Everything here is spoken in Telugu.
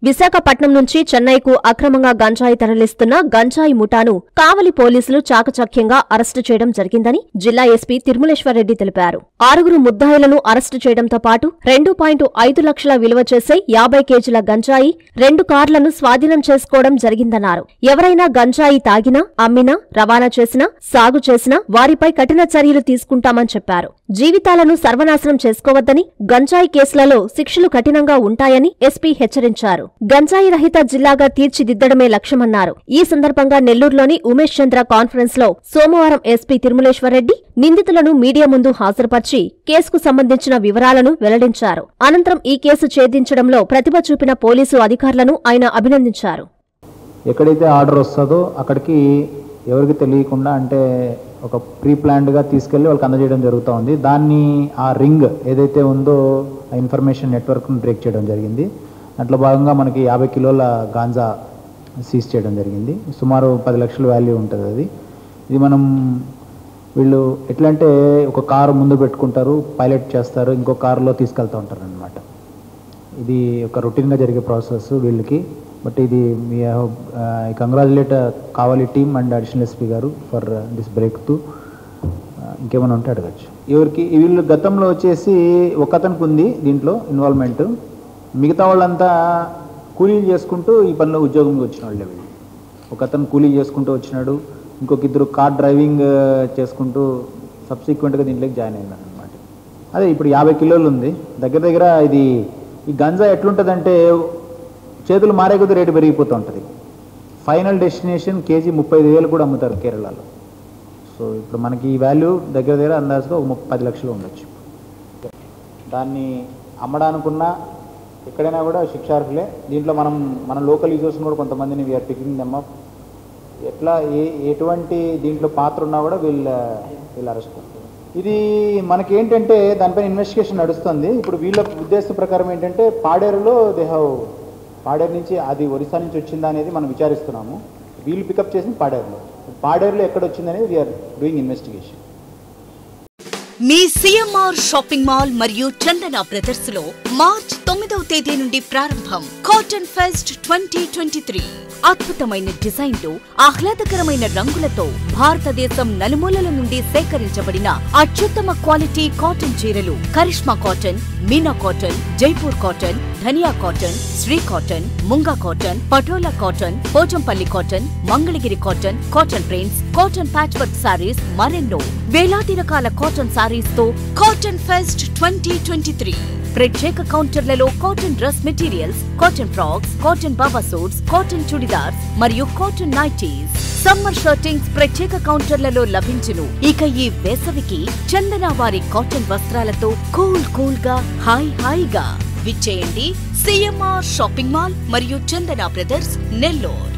విశాఖపట్నం నుంచి చెన్నైకు అక్రమంగా గంజాయి తరలిస్తున్న గంజాయి ముఠాను కావలి పోలీసులు చాకచక్యంగా అరెస్టు చేయడం జరిగిందని జిల్లా ఎస్పీ తిరుమలేశ్వరరెడ్డి తెలిపారు ఆరుగురు ముద్దాయిలను అరెస్టు చేయడంతో పాటు రెండు పాయింట్ ఐదు లక్షల విలువ చేసే యాభై కేజీల గంజాయి రెండు కార్లను స్వాధీనం చేసుకోవడం జరిగిందన్నారు ఎవరైనా గంజాయి తాగినా అమ్మినా రవాణా చేసినా సాగు చేసినా వారిపై కఠిన చర్యలు తీసుకుంటామని చెప్పారు జీవితాలను సర్వనాశనం చేసుకోవద్దని గంజాయి కేసులలో శిక్షలు కఠినంగా ఉంటాయని ఎస్పీ హెచ్చరించారు గంజాయి రహిత జిల్లాగా తీర్చిదిద్దడమే లక్ష్యమన్నారు ఈ సందర్భంగా నెల్లూరులోని ఉమేష్ చంద్ర కాన్ఫరెన్స్ లో సోమవారం ఎస్పీ తిరుమలేశ్వరరెడ్డి నిందితులను మీడియా ముందు హాజరుపర్చి కేసుకు సంబంధించిన వివరాలను వెల్లడించారు అనంతరం ఈ కేసు ఛేదించడంలో ప్రతిభ చూపిన పోలీసు అధికారులను ఆయన అభినందించారు ఎక్కడైతే ఆర్డర్ వస్తుందో అక్కడికి ఎవరికి తెలియకుండా అంటే ఒక ప్రీ ప్లాన్డ్గా తీసుకెళ్ళి వాళ్ళకి అందజేయడం జరుగుతూ ఉంది దాన్ని ఆ రింగ్ ఏదైతే ఉందో ఆ ఇన్ఫర్మేషన్ నెట్వర్క్ను బ్రేక్ చేయడం జరిగింది దాంట్లో భాగంగా మనకి యాభై కిలోల గాంజా సీజ్ చేయడం జరిగింది సుమారు పది లక్షల వాల్యూ ఉంటుంది అది ఇది మనం వీళ్ళు ఎట్లా అంటే ఒక కారు ముందు పెట్టుకుంటారు పైలట్ చేస్తారు ఇంకో కారులో తీసుకెళ్తూ ఉంటారు అనమాట ఇది ఒక రొటీన్గా జరిగే ప్రాసెస్ వీళ్ళకి బట్ ఇది మీ కంగ్రాచులేట్ కావాలి టీమ్ అండ్ అడిషనల్ ఎస్పీ గారు ఫర్ దిస్ బ్రేక్ టు ఇంకేమైనా ఉంటే అడగచ్చు ఎవరికి వీళ్ళు గతంలో వచ్చేసి ఒక అతనికి ఉంది దీంట్లో ఇన్వాల్వ్మెంట్ మిగతా వాళ్ళంతా కూలీలు చేసుకుంటూ ఈ పనిలో ఉద్యోగంకి వచ్చిన వాళ్ళే వీళ్ళు ఒక అతను కూలీ చేసుకుంటూ వచ్చినాడు ఇంకొక ఇద్దరు కార్ డ్రైవింగ్ చేసుకుంటూ సబ్సిక్వెంట్గా దీంట్లోకి జాయిన్ అయినారు అనమాట అదే ఇప్పుడు యాభై కిలోలు ఉంది దగ్గర దగ్గర ఇది ఈ గంజా ఎట్లుంటుందంటే చేతులు మారే కొద్ది రేటు పెరిగిపోతూ ఉంటుంది ఫైనల్ డెస్టినేషన్ కేజీ ముప్పై ఐదు వేలు కూడా అమ్ముతారు కేరళలో సో ఇప్పుడు మనకి ఈ వాల్యూ దగ్గర దగ్గర అందాజుగా ఒక ముప్పై పది లక్షలు ఉండొచ్చు దాన్ని అమ్మడానుకున్నా ఎక్కడైనా కూడా శిక్షార్హులే దీంట్లో మనం మన లోకల్ యూజర్స్ కూడా కొంతమందిని వీఆర్ పికింగ్ దెమ్ అప్ ఎట్లా ఏ ఎటువంటి దీంట్లో పాత్ర ఉన్నా కూడా వీళ్ళ వీళ్ళు అరెస్ట్ ఇది మనకి ఏంటంటే దానిపైన ఇన్వెస్టిగేషన్ నడుస్తుంది ఇప్పుడు వీళ్ళ ఉద్దేశం ప్రకారం ఏంటంటే పాడేరులో దే హ్యావ్ పాడేరు నుంచి అది ఒరిస్సా నుంచి వచ్చిందా అనేది మనం విచారిస్తున్నాము వీళ్ళు పికప్ చేసింది పాడేరులో పాడేరులో ఎక్కడ వచ్చిందనేది వీఆర్ డూయింగ్ ఇన్వెస్టిగేషన్ మీ సిఎంఆర్ షాపింగ్ మాల్ మరియు చందన బ్రదర్స్ లో మార్చ్ తొమ్మిదవ తేదీ నుండి ప్రారంభం cotton fest twenty twenty three అద్భుతమైన డిజైన్లు ఆహ్లాదకరమైన రంగులతో భారతదేశం నలుమూలల నుండి సేకరించబడిన అత్యుత్తమ క్వాలిటీ కాటన్ చీరలు Karishma cotton Meena cotton Jaipur cotton Dhaniya cotton Shri cotton Munga cotton Patola cotton Pochampally cotton Mangalagiri cotton cotton prints cotton patch work saris మరెన్నో వేలాది రకాల కాటన్ సారీస్ తో cotton fest twenty twenty three ప్రత్యేక కౌంటర్లలో cotton dress materials cotton frocks cotton Baba suits cotton churidars మరియు కాటన్ నైటీస్ సమ్మర్ షర్టింగ్స్ ప్రత్యేక కౌంటర్లలో లభించును ఇక ఈ వేసవికి చందన వారి కాటన్ వస్త్రాలతో కూల్ కూల్ గా హాయ్ హాయిగా విచ్చేయండి సిఎంఆర్ షాపింగ్ మాల్ మరియు చందన బ్రదర్స్ నెల్లూరు